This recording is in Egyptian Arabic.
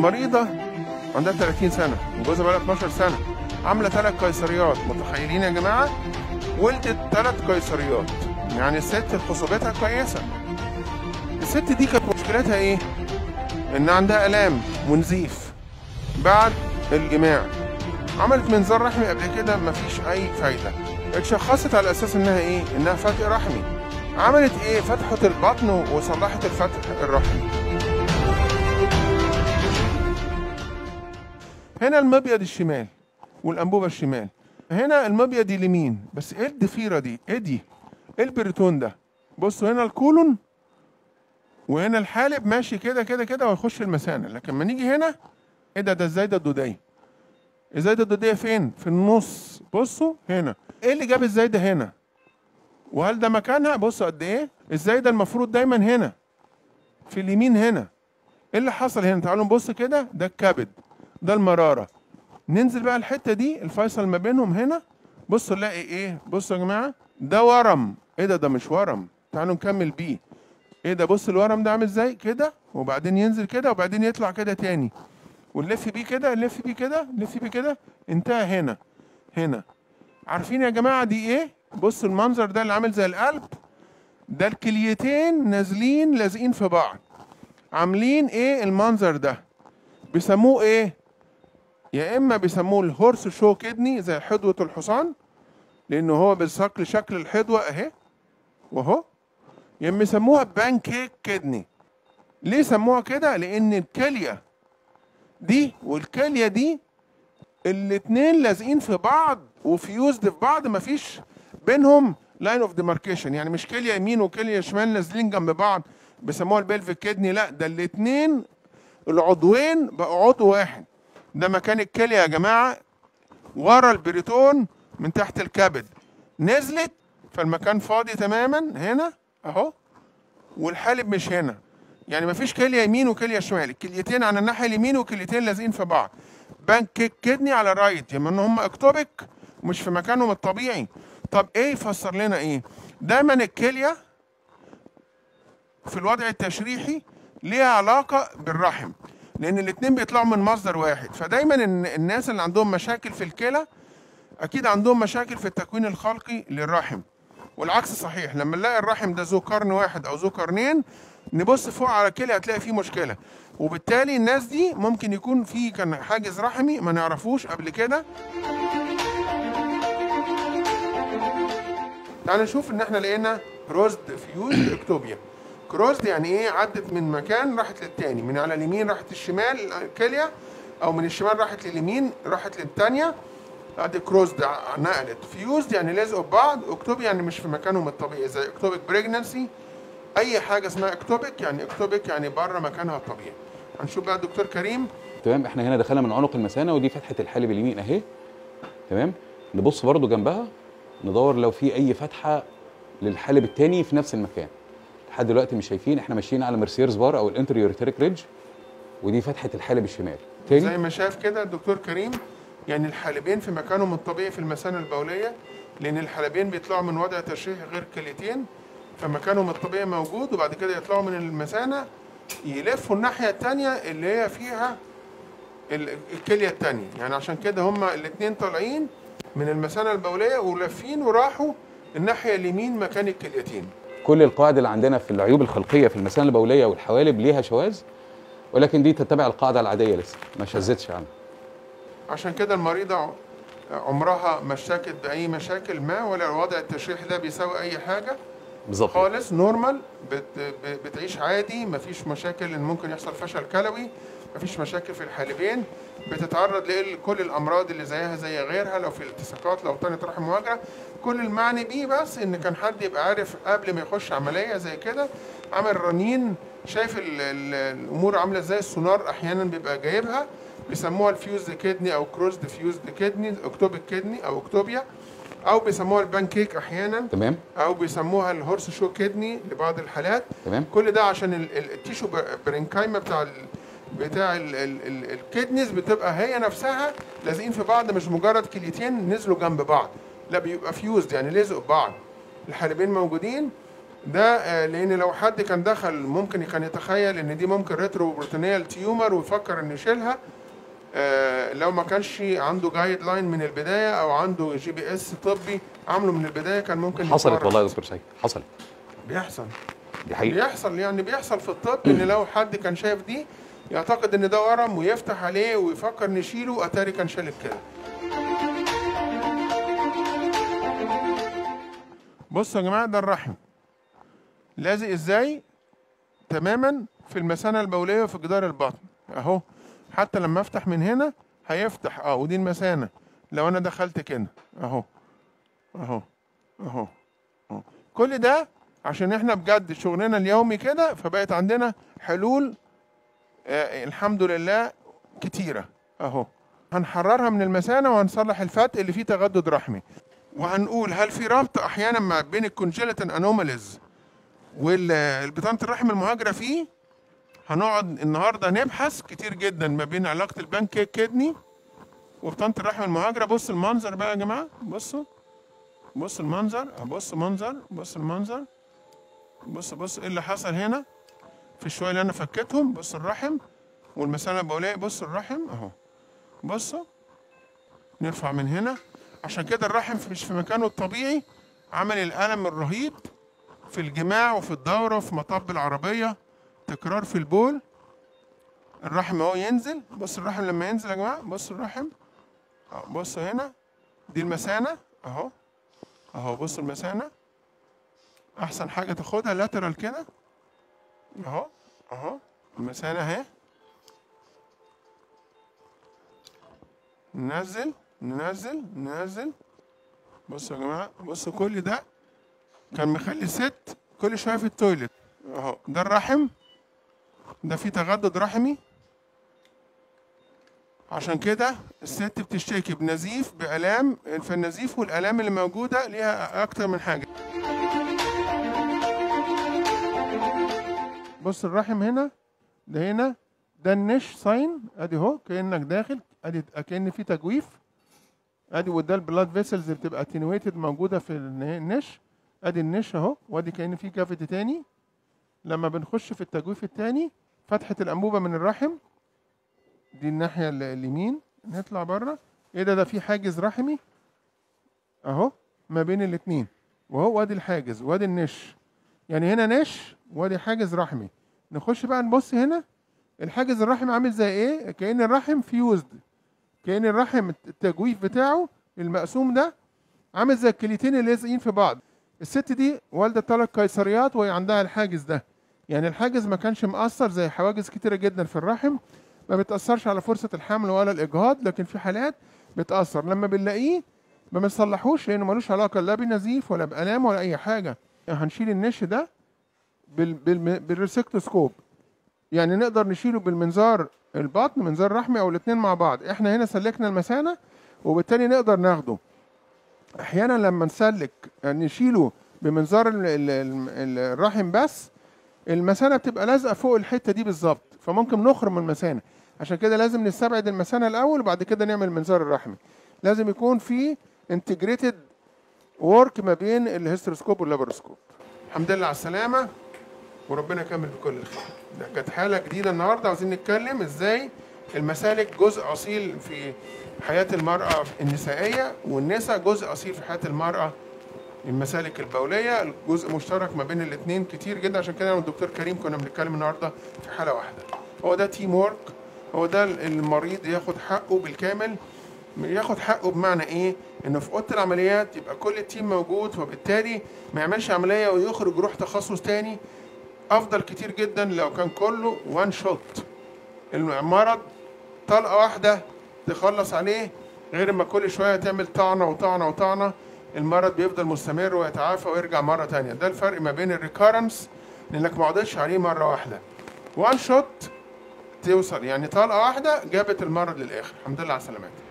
المريضه عندها 30 سنه وجوزها بقى 12 سنه عامله ثلاث قيصريات متخيلين يا جماعه ولدت ثلاث قيصريات يعني الست خصوبتها كويسه الست دي كانت مشكلتها ايه ان عندها الام ونزيف بعد الجماع عملت منظار رحمي قبل كده مفيش اي فايده اتشخصت على اساس انها ايه انها فتق رحمي عملت ايه فتحت البطن وصلحت الفتح الرحمي هنا المبيض الشمال والانبوبه الشمال هنا المبيض اليمين بس ايه الضفيره دي ايه دي ايه البريتون ده بصوا هنا الكولون وهنا الحالب ماشي كده كده كده ويخش المثانه لكن لما نيجي هنا ايه ده ده ازاي ده الدوديه الزايده الدوديه فين في النص بصوا هنا ايه اللي جاب الزايده هنا وهل ده مكانها بصوا قد ايه الزايده المفروض دايما هنا في اليمين هنا ايه اللي حصل هنا تعالوا نبص كده ده الكبد ده المراره ننزل بقى الحته دي الفيصل ما بينهم هنا بصوا نلاقي ايه بصوا يا جماعه ده ورم ايه ده ده مش ورم تعالوا نكمل بيه ايه ده بص الورم ده عامل ازاي كده وبعدين ينزل كده وبعدين يطلع كده تاني ونلف بيه كده نلف بيه كده نلف بيه كده انتهى هنا هنا عارفين يا جماعه دي ايه بص المنظر ده اللي عامل زي القلب ده الكليتين نازلين لازقين في بعض عاملين ايه المنظر ده بيسموه ايه يا اما بيسموه الهورس شو كدني زي حدوه الحصان لانه هو بالشكل شكل الحدوه اهي واهو يا اما يسموها بانكيك كدني ليه سموها كده لان الكليه دي والكليه دي الاتنين لازقين في بعض وفيوزد في بعض مفيش بينهم لاين اوف ديماركيشن يعني مش كليه يمين وكليه شمال نازلين جنب بعض بيسموها البلفيك كدني لا ده الاتنين العضوين بقوا عضو واحد ده مكان الكليه يا جماعه ورا البريتون من تحت الكبد نزلت فالمكان فاضي تماما هنا اهو والحالب مش هنا يعني مفيش كليه يمين وكليه شمال الكليتين على الناحيه اليمين وكليتين لازقين في بعض بانك كدني على رايت يعني ان هم اكتوبك مش في مكانهم الطبيعي طب ايه يفسر لنا ايه دايما الكليه في الوضع التشريحي ليها علاقه بالرحم لان الاثنين بيطلعوا من مصدر واحد فدايما الناس اللي عندهم مشاكل في الكلى اكيد عندهم مشاكل في التكوين الخلقي للرحم والعكس صحيح لما نلاقي الرحم ده ذو قرن واحد او ذو قرنين نبص فوق على الكلى هتلاقي فيه مشكله وبالتالي الناس دي ممكن يكون في كان حاجز رحمي ما نعرفوش قبل كده تعال نشوف ان احنا لقينا كروزد فيوز اكتوبيا كروزد يعني ايه عدت من مكان راحت للتاني من على اليمين راحت الشمال الكليه او من الشمال راحت لليمين راحت للتانيه ادي كروزد نقلت فيوزد يعني لازقوا ببعض اكتوبيا يعني مش في مكانهم الطبيعي زي اكتوبيك بريجنانسي اي حاجه اسمها اكتوبيك يعني اكتوبيك يعني بره مكانها الطبيعي هنشوف بقى الدكتور كريم تمام احنا هنا دخلنا من عنق المثانه ودي فتحه الحالب اليمين اهي تمام نبص برضو جنبها ندور لو في اي فتحه للحالب الثاني في نفس المكان لحد دلوقتي مش شايفين احنا ماشيين على مرسيرز بار او الانتريوريتريك ريدج ودي فتحه الحالب الشمال زي تاني ما شاف كده الدكتور كريم يعني الحالبين في مكانهم الطبيعي في المثانه البوليه لان الحالبين بيطلعوا من وضع تشريحي غير كليتين فمكانهم الطبيعي موجود وبعد كده يطلعوا من المثانه يلفوا الناحيه الثانيه اللي هي فيها ال- الكليه الثانيه يعني عشان كده هما الاثنين طالعين من المثانه البوليه ولافين وراحوا الناحيه اليمين مكان الكليتين كل القواعد اللي عندنا في العيوب الخلقيه في المثانه البوليه والحوالب ليها شواذ ولكن دي تتبع القاعده العاديه لسه ما شذتش عنها عشان كده المريضة عمرها ما اشتكت بأي مشاكل ما ولا الوضع التشريحي ده بيساوي أي حاجة بالظبط خالص نورمال بت ب- بتعيش عادي مفيش مشاكل إن ممكن يحصل فشل كلوي مفيش مشاكل في الحالبين بتتعرض لكل الأمراض اللي زيها زي غيرها لو في التصاقات لو طنت رحم مواجهة كل المعني بيه بس إن كان حد يبقى عارف قبل ما يخش عملية زي كده عامل رنين شايف ال ال الأمور عاملة ازاي السونار أحيانا بيبقى جايبها بيسموها الفيوزد كيدني او كروزد فيوزد كيدني اكتوبيك كيدني او اكتوبيا او بيسموها البانكيك احيانا تمام او بيسموها الهورس شو كيدني لبعض الحالات تمام كل ده عشان ال- ال- التيشو ب- برينكايما بتاع ال بتاع ال ال ال الكيدنيز بتبقى هي نفسها لازقين في بعض مش مجرد كليتين نزلوا جنب بعض لا بيبقى فيوزد يعني لازقوا ببعض الحالبين موجودين ده آه، لان لو حد كان دخل ممكن كان يتخيل ان دي ممكن ريترو بروتينيال تيومر ويفكر انه يشيلها آه، لو ما كانش عنده جايد لاين من البدايه او عنده جي بي اس طبي عامله من البدايه كان ممكن حصلت يتورط. والله يا دكتور سيد حصلت بيحصل دي حقيقه بيحصل يعني بيحصل في الطب ان لو حد كان شايف دي يعتقد ان ده ورم ويفتح عليه ويفكر نشيله اتاري كان شالك كده بصوا يا جماعه ده الرحم لازق ازاي تماما في المثانه البوليه وفي جدار البطن اهو حتى لما افتح من هنا هيفتح اه ودي المثانه لو انا دخلت كده اهو اهو اهو اهو كل ده عشان احنا بجد شغلنا اليومي كده فبقت عندنا حلول آه الحمد لله كتيره اهو هنحررها من المثانه وهنصلح الفتق اللي فيه تجدد رحمي وهنقول هل في ربط احيانا ما بين الكونجيلتن انوماليز والبطانه الرحم المهاجره فيه هنقعد النهارده نبحث كتير جدا ما بين علاقه البانكيك كدني وبطانه الرحم المهاجره بص المنظر بقى يا جماعه بصوا بص المنظر بص منظر بص المنظر بص بص ايه اللي حصل هنا في الشويه اللي انا فكيتهم بص الرحم والمثانه البوليه بص الرحم اهو بصوا نرفع من هنا عشان كده الرحم مش في مكانه الطبيعي عمل الألم الرهيب في الجماع وفي الدورة وفي مطب العربية تكرار في البول الرحم اهو ينزل بص الرحم لما ينزل يا جماعة بص الرحم أهو بصوا هنا دي المثانة اهو اهو بص المثانة احسن حاجة تاخدها لاترال كده اهو اهو المثانة اهي ننزل ننزل ننزل بصوا يا جماعة بصوا كل ده كان مخلي الست كل شوية في التويلت اهو ده الرحم ده فيه تجدد رحمي عشان كده الست بتشتكي بنزيف بآلام فالنزيف والآلام اللي موجودة ليها أكتر من حاجة بص الرحم هنا ده هنا ده النش ساين ادي اهو كانك داخل ادي كان في تجويف ادي وده البلاد فيسلز اللي بتبقى اتنويتد موجوده في الن- النش ادي النش اهو وادي كان في كافيتي تاني لما بنخش في التجويف التاني فتحه الانبوبه من الرحم دي الناحيه ال- اليمين نطلع بره ايه ده ده في حاجز رحمي اهو ما بين الاتنين وهو وادي الحاجز وادي النش يعني هنا نش وادي حاجز رحمي نخش بقى نبص هنا الحاجز الرحمي عامل زي ايه كأن الرحم فيوزد كأن الرحم التجويف بتاعه المقسوم ده عامل زي الكليتين اللي لازقين في بعض الست دي والدة ثلاث قيصريات وهي عندها الحاجز ده يعني الحاجز ما كانش مأثر زي حواجز كتيرة جدا في الرحم ما بتأثرش على فرصة الحمل ولا الإجهاض لكن في حالات بتأثر لما بنلاقيه ما بنصلحوش لأنه ملوش علاقة لا بنزيف ولا بآلام ولا أي حاجة يعني هنشيل النش ده بال بال بالريسكتوسكوب يعني نقدر نشيله بالمنظار البطن منظار رحمي او الاثنين مع بعض احنا هنا سلكنا المثانه وبالتالي نقدر ناخده احيانا لما نسلك نشيله بمنظار ال- ال- ال- الرحم بس المثانه بتبقى لازقه فوق الحته دي بالظبط فممكن نخرم المثانه عشان كده لازم نستبعد المثانه الاول وبعد كده نعمل المنظار الرحمي لازم يكون في انتجريتد وورك ما بين الهيستروسكوب واللابروسكوب الحمد لله على السلامه وربنا يكمل بكل الخير ده كانت حاله جديده النهارده عاوزين نتكلم ازاي المسالك جزء اصيل في حياه المراه النسائيه والنساء جزء اصيل في حياه المراه المسالك البوليه جزء مشترك ما بين الاثنين كتير جدا عشان كده انا والدكتور كريم كنا بنتكلم النهارده في حاله واحده هو ده تيم وورك هو ده المريض ياخد حقه بالكامل ياخد حقه بمعنى ايه؟ انه في اوضه العمليات يبقى كل التيم موجود وبالتالي ما يعملش عمليه ويخرج يروح تخصص تاني افضل كتير جدا لو كان كله وان شوت المرض طلقه واحده تخلص عليه غير ما كل شويه تعمل طعنه وطعنه وطعنه المرض بيفضل مستمر ويتعافى ويرجع مره تانية ده الفرق ما بين الريكارنس لانك ما قضيتش عليه مره واحده وان شوت توصل يعني طلقه واحده جابت المرض للاخر الحمد لله على السلامه